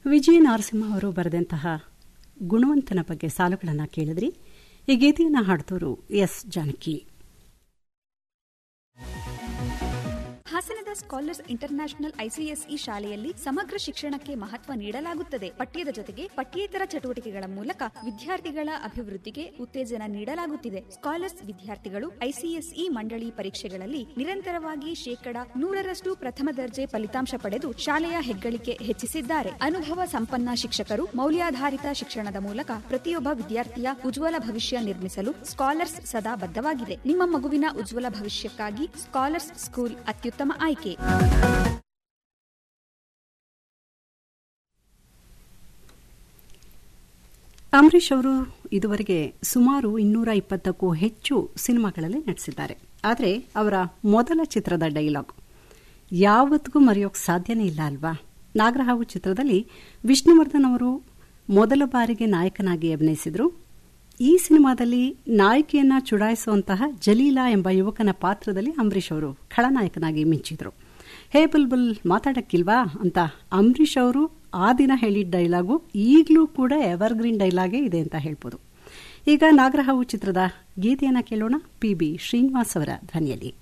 ವಿಜಯ ನರಸಿಂಹ ಅವರು ಬರೆದಂತಹ ಗುಣವಂತನ ಬಗ್ಗೆ ಸಾಲುಗಳನ್ನು ಕೇಳಿದ್ರಿ ಈ ಗೀತೆಯನ್ನು ಹಾಡ್ತೋರು ಎಸ್ ಜಾನಕಿ ಹಾಸನದ ಸ್ಕಾಲರ್ಸ್ ಇಂಟರ್ನ್ಯಾಷನಲ್ ಐಸಿಎಸ್ಇ ಶಾಲೆಯಲ್ಲಿ ಸಮಗ್ರ ಶಿಕ್ಷಣಕ್ಕೆ ಮಹತ್ವ ನೀಡಲಾಗುತ್ತದೆ ಪಠ್ಯದ ಜೊತೆಗೆ ಪಠ್ಯೇತರ ಚಟುವಟಿಕೆಗಳ ಮೂಲಕ ವಿದ್ಯಾರ್ಥಿಗಳ ಅಭಿವೃದ್ಧಿಗೆ ಉತ್ತೇಜನ ನೀಡಲಾಗುತ್ತಿದೆ ಸ್ಕಾಲರ್ಸ್ ವಿದ್ಯಾರ್ಥಿಗಳು ಐಸಿಎಸ್ಇ ಮಂಡಳಿ ಪರೀಕ್ಷೆಗಳಲ್ಲಿ ನಿರಂತರವಾಗಿ ಶೇಕಡ ನೂರರಷ್ಟು ಪ್ರಥಮ ದರ್ಜೆ ಫಲಿತಾಂಶ ಪಡೆದು ಶಾಲೆಯ ಹೆಗ್ಗಳಿಕೆ ಹೆಚ್ಚಿಸಿದ್ದಾರೆ ಅನುಭವ ಸಂಪನ್ನ ಶಿಕ್ಷಕರು ಮೌಲ್ಯಾಧಾರಿತ ಶಿಕ್ಷಣದ ಮೂಲಕ ಪ್ರತಿಯೊಬ್ಬ ವಿದ್ಯಾರ್ಥಿಯ ಉಜ್ವಲ ಭವಿಷ್ಯ ನಿರ್ಮಿಸಲು ಸ್ಕಾಲರ್ಸ್ ಸದಾ ಬದ್ಧವಾಗಿದೆ ನಿಮ್ಮ ಮಗುವಿನ ಉಜ್ವಲ ಭವಿಷ್ಯಕ್ಕಾಗಿ ಸ್ಕಾಲರ್ಸ್ ಸ್ಕೂಲ್ ಅತ್ಯುತ್ತಮ ಆಯ್ಕೆ ಅಂಬರೀಷ್ ಅವರು ಇದುವರೆಗೆ ಸುಮಾರು ಇನ್ನೂರ ಇಪ್ಪತ್ತಕ್ಕೂ ಹೆಚ್ಚು ಸಿನಿಮಾಗಳಲ್ಲಿ ನಟಿಸಿದ್ದಾರೆ ಆದರೆ ಅವರ ಮೊದಲ ಚಿತ್ರದ ಡೈಲಾಗ್ ಯಾವತ್ತಿಗೂ ಮರೆಯೋಕೆ ಸಾಧ್ಯನೇ ಇಲ್ಲ ಅಲ್ವಾ ನಾಗರಹಾವು ಚಿತ್ರದಲ್ಲಿ ವಿಷ್ಣುವರ್ಧನ್ ಅವರು ಮೊದಲ ಬಾರಿಗೆ ನಾಯಕನಾಗಿ ಅಭಿನಯಿಸಿದ್ರು ಈ ಸಿನಿಮಾದಲ್ಲಿ ನಾಯಕಿಯನ್ನ ಚುಡಾಯಿಸುವಂತಹ ಜಲೀಲಾ ಎಂಬ ಯುವಕನ ಪಾತ್ರದಲ್ಲಿ ಅಂಬರೀಷ್ ಅವರು ಖಳನಾಯಕನಾಗಿ ಮಿಂಚಿದ್ರು ಹೇ ಬುಲ್ಬುಲ್ ಮಾತಾಡಕ್ಕಿಲ್ವಾ ಅಂತ ಅಂಬರೀಷ್ ಅವರು ಆ ದಿನ ಹೇಳಿದ ಡೈಲಾಗು ಈಗಲೂ ಕೂಡ ಎವರ್ಗ್ರೀನ್ ಡೈಲಾಗೇ ಇದೆ ಅಂತ ಹೇಳ್ಬೋದು ಈಗ ನಾಗರಹಾವು ಚಿತ್ರದ ಗೀತೆಯನ್ನು ಕೇಳೋಣ ಪಿ ಬಿ ಶ್ರೀನಿವಾಸ್ ಅವರ ಧ್ವನಿಯಲ್ಲಿ